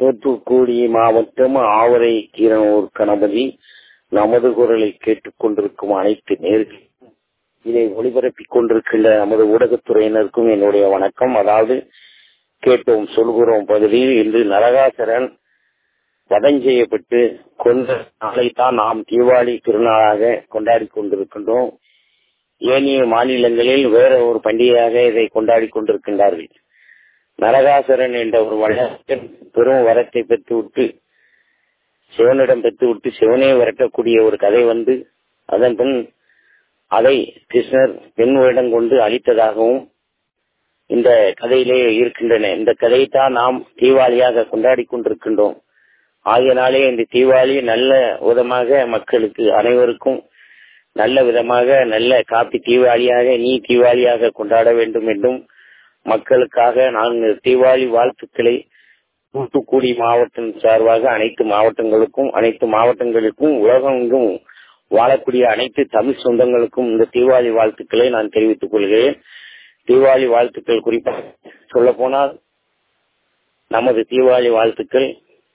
தூத்துக்குடி மாவட்டம் ஆவரை கீரனூர் கணபதி நமது குரலை கேட்டுக் கொண்டிருக்கும் அனைத்து நேர்களும் இதை ஒளிபரப்பிக் கொண்டிருக்கின்ற நமது ஊடகத்துறையினருக்கும் என்னுடைய வணக்கம் அதாவது கேட்டோம் சொல்கிறோம் பகுதியில் இன்று நரகாசரன் வதம் செய்யப்பட்டு கொண்ட நாளை தான் நாம் தீபாவளி திருநாளாக கொண்டாடி கொண்டிருக்கின்றோம் ஏனைய மாநிலங்களில் வேற ஒரு பண்டிகையாக இதை கொண்டாடி கொண்டிருக்கின்றார்கள் நரகாசுரன் என்ற ஒரு வழக்கன் பெரும் வரத்தை பெற்றுவிட்டு சிவனிடம் பெற்றுவிட்டு சிவனே விரட்டக்கூடிய ஒரு கதை வந்து அதன் பின் அதை கிருஷ்ணர் பெண் வேடம் கொண்டு அழித்ததாகவும் இந்த கதையிலே இருக்கின்றன இந்த கதையைத்தான் நாம் தீபாவளியாக கொண்டாடி கொண்டிருக்கின்றோம் ஆகையினாலே இந்த தீபாவளி நல்ல விதமாக மக்களுக்கு அனைவருக்கும் நல்ல விதமாக நல்ல காப்பி தீபாவளியாக நீ தீபாவளியாக கொண்டாட வேண்டும் என்றும் மக்களுக்காக நான் தீபாவளி வாழ்த்துக்களை தூத்துக்குடி மாவட்டம் சார்பாக அனைத்து மாவட்டங்களுக்கும் அனைத்து மாவட்டங்களுக்கும் உலகெங்கும் வாழக்கூடிய அனைத்து தமிழ் சொந்தங்களுக்கும் இந்த தீபாவளி வாழ்த்துக்களை நான் தெரிவித்துக் கொள்கிறேன் தீபாவளி வாழ்த்துக்கள் குறிப்பாக சொல்ல போனால் நமது தீபாவளி வாழ்த்துக்கள்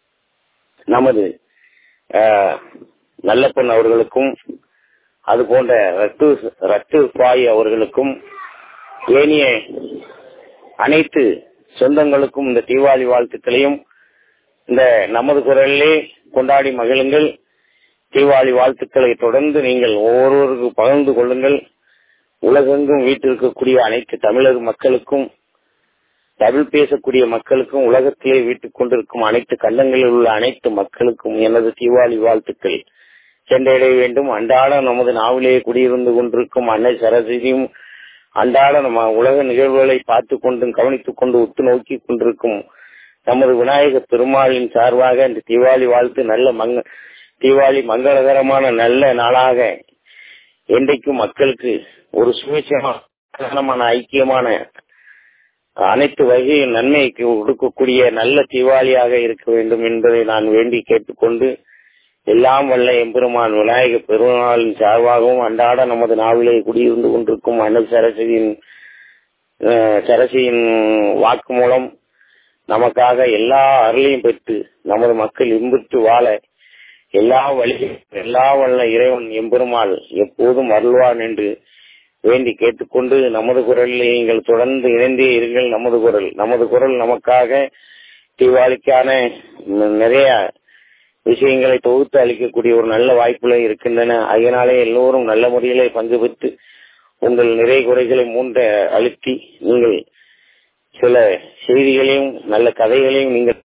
நமது நல்லப்பன் அவர்களுக்கும் அது போன்ற ரத்து ரத்து பாய் அவர்களுக்கும் ஏனைய அனைத்து சொந்தங்களுக்கும் இந்த தீபாவளி வாழ்த்துக்களையும் இந்த நமது குரலிலே கொண்டாடி மகிழுங்கள் தீபாவளி வாழ்த்துக்களை தொடர்ந்து நீங்கள் ஒவ்வொருவருக்கு பகிர்ந்து கொள்ளுங்கள் உலகெங்கும் வீட்டிருக்கக்கூடிய அனைத்து தமிழர் மக்களுக்கும் தமிழ் பேசக்கூடிய மக்களுக்கும் உலகத்திலே வீட்டுக் கொண்டிருக்கும் அனைத்து கண்டங்களில் உள்ள அனைத்து மக்களுக்கும் எனது தீபாவளி வாழ்த்துக்கள் சென்றடைய வேண்டும் அன்றாட நமது நாவிலே குடியிருந்து கொண்டிருக்கும் அன்னை சரஸ்வதியும் அன்றாட நம்ம உலக நிகழ்வுகளை பார்த்து கொண்டும் கவனித்துக் கொண்டு உத்து நோக்கி கொண்டிருக்கும் நமது விநாயக பெருமாளின் சார்பாக இந்த தீபாவளி வாழ்த்து நல்ல மங்க தீபாவளி மங்களகரமான நல்ல நாளாக என்றைக்கும் மக்களுக்கு ஒரு சுயேட்சமான ஐக்கியமான அனைத்து வகையும் நன்மைக்கு கொடுக்கக்கூடிய நல்ல தீபாவளியாக இருக்க வேண்டும் என்பதை நான் வேண்டி கேட்டுக்கொண்டு எல்லாம் வல்ல எம்பெருமான் விநாயக பெருமாளின் சார்பாகவும் அன்றாட நமது நாவிலே குடியிருந்து கொண்டிருக்கும் அன்னை சரஸ்வதியின் சரசியின் வாக்கு மூலம் நமக்காக எல்லா அருளையும் பெற்று நமது மக்கள் இன்புற்று வாழ எல்லா வழியும் எல்லா வல்ல இறைவன் எம்பெருமாள் எப்போதும் அருள்வான் என்று வேண்டி கேட்டுக்கொண்டு நமது குரலில் நீங்கள் தொடர்ந்து இணைந்தே இருங்கள் நமது குரல் நமது குரல் நமக்காக தீபாவளிக்கான நிறைய விஷயங்களை தொகுத்து அளிக்கக்கூடிய ஒரு நல்ல வாய்ப்புகள் இருக்கின்றன அதனாலே எல்லோரும் நல்ல முறையிலே பங்கு பெற்று உங்கள் நிறை குறைகளை மூன்ற அழுத்தி நீங்கள் சில செய்திகளையும் நல்ல கதைகளையும் நீங்கள்